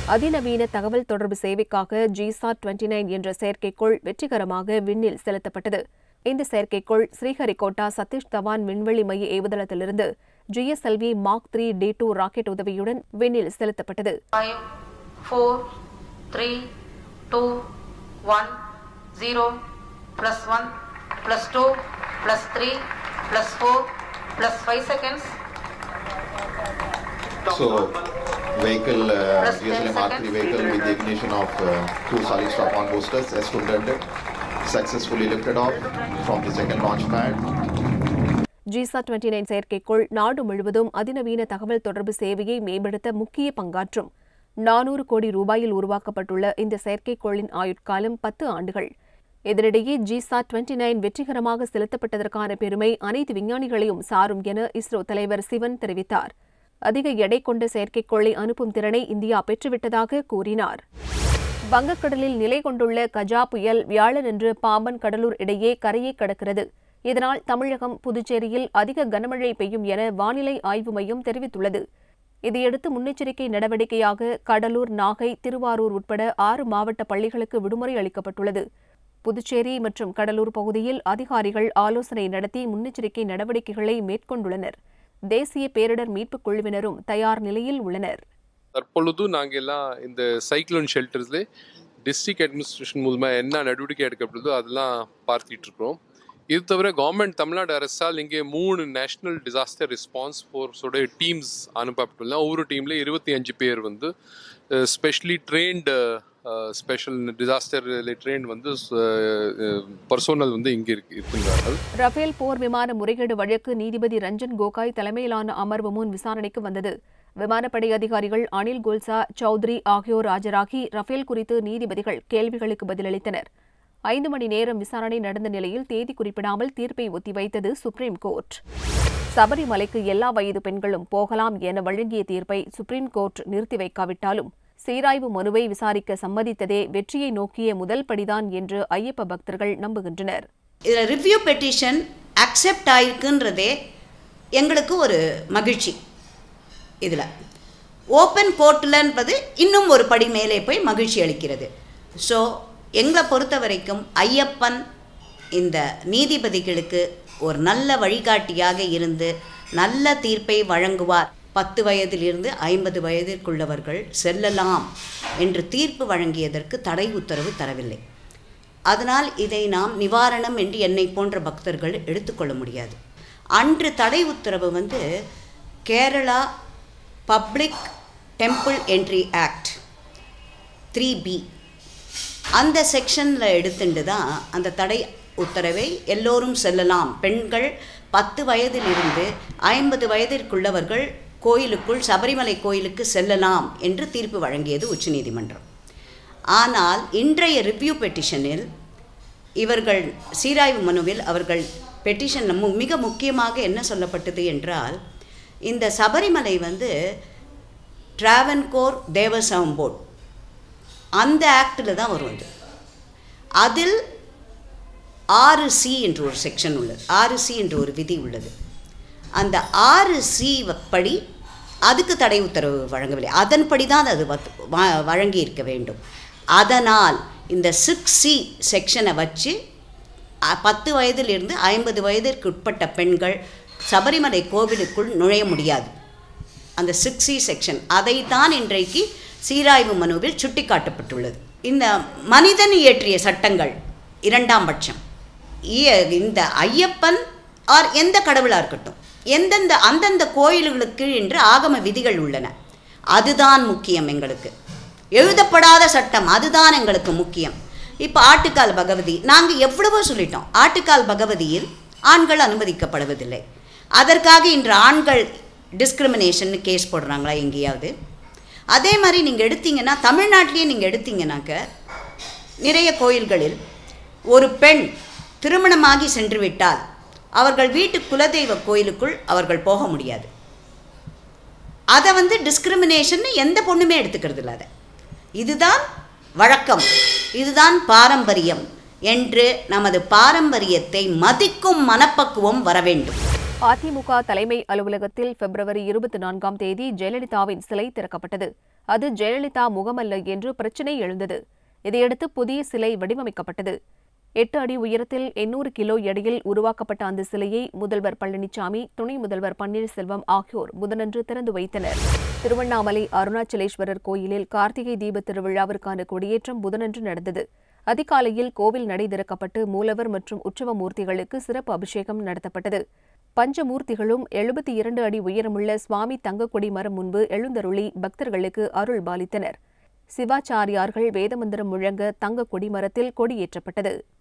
அதிநவீன தகவல் தொடர்பு சேவைக்காக ஜிசாட் டுவெண்ட்டி நைன் என்ற செயற்கைக்கோள் வெற்றிகரமாக விண்ணில் செலுத்தப்பட்டது இந்த செயற்கைக்கோள் ஸ்ரீஹரிகோட்டா சதீஷ் தவான் விண்வெளி மைய ஏவுதளத்திலிருந்து GSLV Mark three D two rocket உதவியுடன் விண்ணில் செலுத்தப்பட்டது five, four, three, two, one, zero, plus one, plus two, plus three, plus four, plus five seconds, So, vehicle, uh, Plus GSLM 10 Mark III seconds. vehicle with the ignition of uh, two solid strap-on boosters S200 successfully lifted off from the second launch pad. ஜிசா twenty nine செயற்கைக்கோள் நாடு முழுவதும் அதிநவீன தகவல் தொடர்பு சேவையை மேம்படுத்த முக்கிய பங்காற்றும் நானூறு கோடி ரூபாயில் உருவாக்கப்பட்டுள்ள இந்த செயற்கைக்கோளின் ஆயுட்காலம் பத்து ஆண்டுகள் இதனிடையே ஜிசா டுவெண்ட்டி நைன் வெற்றிகரமாக செலுத்தப்பட்டதற்கான பெருமை அனைத்து விஞ்ஞானிகளையும் சாரும் என இஸ்ரோ தலைவர் சிவன் தெரிவித்தார் அதிக எடை கொண்ட செயற்கைக்கோளை அனுப்பும் திறனை இந்தியா பெற்றுவிட்டதாக கூறினார் வங்கக்கடலில் நிலை கொண்டுள்ள கஜா புயல் வியாழனன்று பாம்பன் கடலூர் இடையே கரையை கடக்கிறது இதனால் தமிழகம் புதுச்சேரியில் அதிக கனமழை பெய்யும் என வானிலை ஆய்வு மையம் தெரிவித்துள்ளது இதையடுத்து முன்னெச்சரிக்கை நடவடிக்கையாக கடலூர் நாகை திருவாரூர் உட்பட ஆறு மாவட்ட பள்ளிகளுக்கு விடுமுறை அளிக்கப்பட்டுள்ளது புதுச்சேரி மற்றும் கடலூர் பகுதியில் அதிகாரிகள் ஆலோசனை நடத்தி முன்னெச்சரிக்கை நடவடிக்கைகளை மேற்கொண்டுள்ளனர் தேசிய பேரிடர் மீட்புக் குழுவினரும் தயார் நிலையில் உள்ளனர் தற்பொழுது நாங்கள் எல்லாம் இந்த சைக்ளோன் ஷெல்டர்ஸ்ல டிஸ்ட்ரிக்ட் அட்மினிஸ்ட்ரேஷன் மூலமாக என்ன நடவடிக்கை எடுக்கப்படுதோ அதெல்லாம் பார்த்துட்டு இருக்கிறோம் இது தவிர கவர்மெண்ட் தமிழ்நாடு அரசால் இங்கே மூணு நேஷனல் டிசாஸ்டர் ரெஸ்பான்ஸ் ஃபோர்ஸோட டீம்ஸ் அனுப்பப்பட்டுள்ள ஒவ்வொரு டீம்ல இருபத்தி அஞ்சு பேர் வந்து specially trained special disaster train வந்து பர்சோனல் வந்து இங்கே இருக்கு இருக்கின்றார்கள் ரஃபேல் போர் விமான முறைகேடு வழக்கு நீதிபதி ரஞ்சன் கோகாய் தலைமையிலான அமர்வு முன் விசாரணைக்கு வந்தது விமானப்படை அதிகாரிகள் அனில் கோல்சா சௌத்ரி ஆகியோர் ஆஜராகி ரஃபேல் குறித்து நீதிபதிகள் கேள்விகளுக்கு பதிலளித்தனர் ஐந்து மணி நேரம் விசாரணை நடந்த நிலையில் தேதி குறிப்பிடாமல் தீர்ப்பை ஒத்திவைத்தது சுப்ரீம் கோர்ட் சபரிமலைக்கு எல்லா வயது பெண்களும் போகலாம் என வழங்கிய தீர்ப்பை சுப்ரீம் கோர்ட் நிறுத்தி வைக்காவிட்டாலும் சீராய்வு மனுவை விசாரிக்க சம்மதித்ததே வெற்றியை நோக்கிய முதல் படிதான் என்று ஐயப்ப பக்தர்கள் நம்புகின்றனர் இதில் ரிவ்யூ பெட்டிஷன் அக்செப்ட் ஆயிருக்குன்றதே எங்களுக்கு ஒரு மகிழ்ச்சி இதில் ஓப்பன் கோர்ட்டில்ன்றது இன்னும் ஒரு படி மேலே போய் மகிழ்ச்சி அளிக்கிறது ஸோ எங்களை பொறுத்த வரைக்கும் ஐயப்பன் இந்த நீதிபதிகளுக்கு ஒரு நல்ல வழிகாட்டியாக இருந்து நல்ல தீர்ப்பை வழங்குவார் பத்து வயதிலிருந்து ஐம்பது வயதிற்குள்ளவர்கள் செல்லலாம் என்று தீர்ப்பு வழங்கியதற்கு தடை உத்தரவு தரவில்லை அதனால் இதை நாம் நிவாரணம் என்று என்னை போன்ற பக்தர்கள் எடுத்துக்கொள்ள முடியாது அன்று தடை உத்தரவு வந்து Kerala public temple entry act three B அந்த செக்ஷனில் எடுத்துட்டு தான் அந்த தடை உத்தரவை எல்லோரும் செல்லலாம் பெண்கள் பத்து வயதிலிருந்து ஐம்பது வயதிற்குள்ளவர்கள் கோயிலுக்குள் சபரிமலை கோயிலுக்கு செல்லலாம் என்று தீர்ப்பு வழங்கியது உச்சநீதிமன்றம் ஆனால் இன்றைய ரிவ்யூ பெட்டிஷனில் இவர்கள் சீராய்வு மனுவில் அவர்கள் பெட்டிஷன் மிக முக்கியமாக என்ன சொல்லப்பட்டது என்றால் இந்த சபரிமலை வந்து டிராவன்கோர் தேவசவம் போர்ட் அந்த ஆக்டில் தான் வரும் அது அதில் ஆறு சி என்று ஒரு செக்ஷன் உள்ளது ஆறு சி என்று ஒரு விதி உள்ளது அந்த ஆறு சி படி அதுக்கு தடை உத்தரவு வழங்கவில்லை அதன்படி தான் அது வத்- வ- வழங்கியிருக்க வேண்டும் அதனால் இந்த சிக்ஸ் சி செக்ஷனை வச்சு அ, பத்து வயதிலிருந்து ஐம்பது வயதிற்கு உட்பட்ட பெண்கள் சபரிமலை கோவிலுக்குள் நுழைய முடியாது அந்த சிக்ஸ் சி செக்ஷன் அதைத்தான் இன்றைக்கு சீராய்வு மனுவில் சுட்டிக்காட்டப்பட்டுள்ளது இந்த மனிதன் இயற்றிய சட்டங்கள் இரண்டாம் பட்சம் இய- இந்த ஐயப்பன் ஆர் எந்த கடவுளாக இருக்கட்டும் எந்தெந்த அந்தந்த கோயில்களுக்கு என்று ஆகம விதிகள் உள்ளன அதுதான் முக்கியம் எங்களுக்கு எழுதப்படாத சட்டம் அதுதான் எங்களுக்கு முக்கியம் இப்போ ஆட்டுக்கால் பகவதி நாங்கள் எவ்வளவோ சொல்லிட்டோம் ஆட்டுக்கால் பகவதியில் ஆண்கள் அனுமதிக்கப்படுவதில்லை அதற்காக இன்று ஆண்கள் டிஸ்கிரிமினேஷன் கேஸ் போடுறாங்களா எங்கேயாவது அதே மாதிரி நீங்கள் எடுத்தீங்கன்னா தமிழ்நாட்டிலேயே நீங்கள் எடுத்தீங்கன்னாக்க நிறைய கோயில்களில் ஒரு பெண் திருமணமாகி சென்று விட்டால் அவர்கள் வீட்டு குலதெய்வ கோயிலுக்குள் அவர்கள் போக முடியாது அதை வந்து டிஸ்கிரிமினேஷன் எந்த பொண்ணுமே எடுத்துக்கிறது இல்லை அதை இதுதான் வழக்கம் இதுதான் பாரம்பரியம் என்று நமது பாரம்பரியத்தை மதிக்கும் மனப்பக்குவம் வர வேண்டும் அதிமுக தலைமை அலுவலகத்தில் பிப்ரவரி இருபத்தி நான்காம் தேதி ஜெயலலிதாவின் சிலை திறக்கப்பட்டது அது ஜெயலலிதா முகமல்ல என்று பிரச்சினை எழுந்தது இதையடுத்து புதிய சிலை வடிவமைக்கப்பட்டது எட்டு அடி உயரத்தில் எண்ணூறு கிலோ எடையில் உருவாக்கப்பட்ட அந்த சிலையை முதல்வர் பழனிசாமி துணை முதல்வர் பன்னீர்செல்வம் ஆகியோர் புதனன்று திறந்து வைத்தனர் திருவண்ணாமலை அருணாச்சலேஸ்வரர் கோயிலில் கார்த்திகை தீப திருவிழாவிற்கான கொடியேற்றம் புதனன்று நடந்தது அதிகாலையில் கோவில் நடை திறக்கப்பட்டு மூலவர் மற்றும் உற்சவ மூர்த்திகளுக்கு சிறப்பு அபிஷேகம் நடத்தப்பட்டது பஞ்சமூர்த்திகளும் எழுபத்தி இரண்டு அடி உயரமுள்ள சுவாமி தங்கக்கொடி மரம் முன்பு எழுந்தருளி பக்தர்களுக்கு அருள் பாலித்தனர் சிவாச்சாரியார்கள் வேதமந்திரம் முழங்க தங்க கொடிமரத்தில் கொடியேற்றப்பட்டது